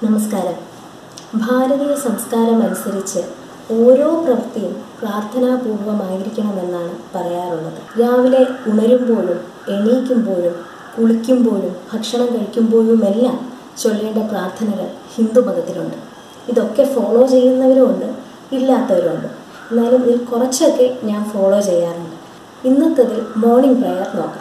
നമസ്കാരം ഭാരതീയ സംസ്കാരം അനുസരിച്ച് ഓരോ പ്രവൃത്തിയും പ്രാർത്ഥനാപൂർവമായിരിക്കണമെന്നാണ് പറയാറുള്ളത് രാവിലെ ഉണരുമ്പോഴും എണീക്കുമ്പോഴും കുളിക്കുമ്പോഴും ഭക്ഷണം കഴിക്കുമ്പോഴുമെല്ലാം ചൊല്ലേണ്ട പ്രാർത്ഥനകൾ ഹിന്ദു മതത്തിലുണ്ട് ഇതൊക്കെ ഫോളോ ചെയ്യുന്നവരുമുണ്ട് ഇല്ലാത്തവരുമുണ്ട് എന്നാലും ഇതിൽ കുറച്ചൊക്കെ ഞാൻ ഫോളോ ചെയ്യാറുണ്ട് ഇന്നത്തതിൽ മോർണിംഗ് പ്രയർ നോക്കാം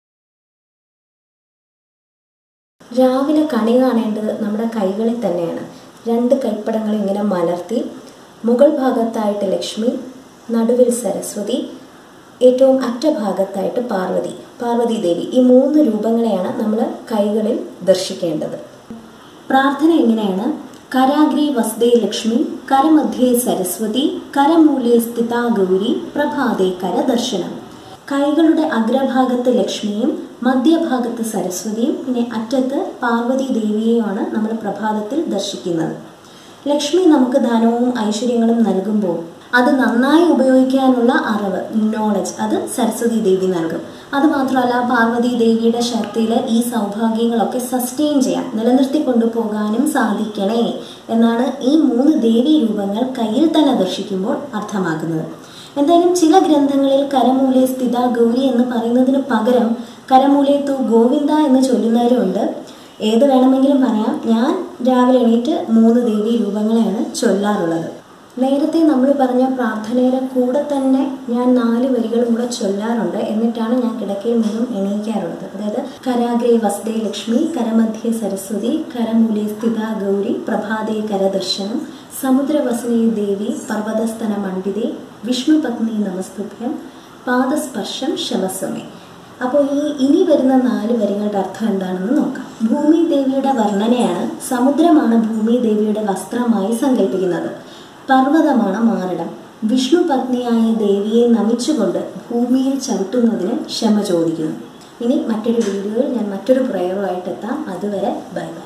രാവിലെ കണി കാണേണ്ടത് നമ്മുടെ കൈകളിൽ തന്നെയാണ് രണ്ട് കൈപ്പടങ്ങൾ ഇങ്ങനെ മലർത്തി മുകൾ ഭാഗത്തായിട്ട് ലക്ഷ്മി നടുവിൽ സരസ്വതി ഏറ്റവും അറ്റഭാഗത്തായിട്ട് പാർവതി പാർവതി ദേവി ഈ മൂന്ന് രൂപങ്ങളെയാണ് നമ്മൾ കൈകളിൽ ദർശിക്കേണ്ടത് പ്രാർത്ഥന എങ്ങനെയാണ് കരാഗ്രേ വസ്തേ ലക്ഷ്മി കരമധ്യേ സരസ്വതി കരമൂലേ സ്ഥിതാ ഗൗരി പ്രഭാതേ കരദർശനം കൈകളുടെ അഗ്രഭാഗത്ത് ലക്ഷ്മിയും മധ്യഭാഗത്ത് സരസ്വതിയും പിന്നെ അറ്റത്ത് പാർവതി ദേവിയെയുമാണ് നമ്മൾ പ്രഭാതത്തിൽ ദർശിക്കുന്നത് ലക്ഷ്മി നമുക്ക് ധനവും ഐശ്വര്യങ്ങളും നൽകുമ്പോൾ അത് നന്നായി ഉപയോഗിക്കാനുള്ള അറിവ് നോളജ് അത് സരസ്വതി ദേവി നൽകും അത് മാത്രമല്ല പാർവതി ദേവിയുടെ ശക്തിയിൽ ഈ സൗഭാഗ്യങ്ങളൊക്കെ സസ്റ്റെയിൻ ചെയ്യാൻ നിലനിർത്തി കൊണ്ടുപോകാനും സാധിക്കണേ എന്നാണ് ഈ മൂന്ന് ദേവി രൂപങ്ങൾ കയ്യിൽ തന്നെ ദർശിക്കുമ്പോൾ അർത്ഥമാക്കുന്നത് എന്തായാലും ചില ഗ്രന്ഥങ്ങളിൽ കരമൂലെ സ്ഥിത ഗൗരി എന്ന് പറയുന്നതിന് പകരം കരമൂലെ തു ഗോവിന്ദ എന്ന് ചൊല്ലുന്നവരുമുണ്ട് ഏത് വേണമെങ്കിലും പറയാം ഞാൻ രാവിലെ എണീറ്റ് മൂന്ന് ദേവി രൂപങ്ങളെയാണ് ചൊല്ലാറുള്ളത് നേരത്തെ നമ്മൾ പറഞ്ഞ പ്രാർത്ഥനയുടെ കൂടെ തന്നെ ഞാൻ നാല് വരികളും കൂടെ ചൊല്ലാറുണ്ട് എന്നിട്ടാണ് ഞാൻ കിടക്കയിൽ നിന്നും എണീക്കാറുള്ളത് അതായത് കരാഗ്രേ വസ്തേ ലക്ഷ്മി കരമധ്യേ സരസ്വതി കരമൂലെ സ്ഥിത ഗൗരി പ്രഭാതേ കരദർശനം സമുദ്രവസനേ ദേവി പർവ്വതസ്തന മണ്ഡിതേ വിഷ്ണു പത്നി നമസ്തുഭ്യം പാദസ്പർശം ശമസമേ അപ്പോൾ ഈ ഇനി വരുന്ന നാല് വരികളുടെ അർത്ഥം എന്താണെന്ന് നോക്കാം ഭൂമി ദേവിയുടെ വർണ്ണനയാണ് സമുദ്രമാണ് ഭൂമി ദേവിയുടെ വസ്ത്രമായി സങ്കല്പിക്കുന്നത് പർവ്വതമാണ് മാറിടം വിഷ്ണു പത്നിയായ ദേവിയെ നമിച്ചുകൊണ്ട് ഭൂമിയിൽ ചവിട്ടുന്നതിന് ക്ഷമ ചോദിക്കുന്നു ഇനി മറ്റൊരു വീഡിയോയിൽ ഞാൻ മറ്റൊരു പ്രയറുമായിട്ട് എത്താം അതുവരെ ബൈ ബൈ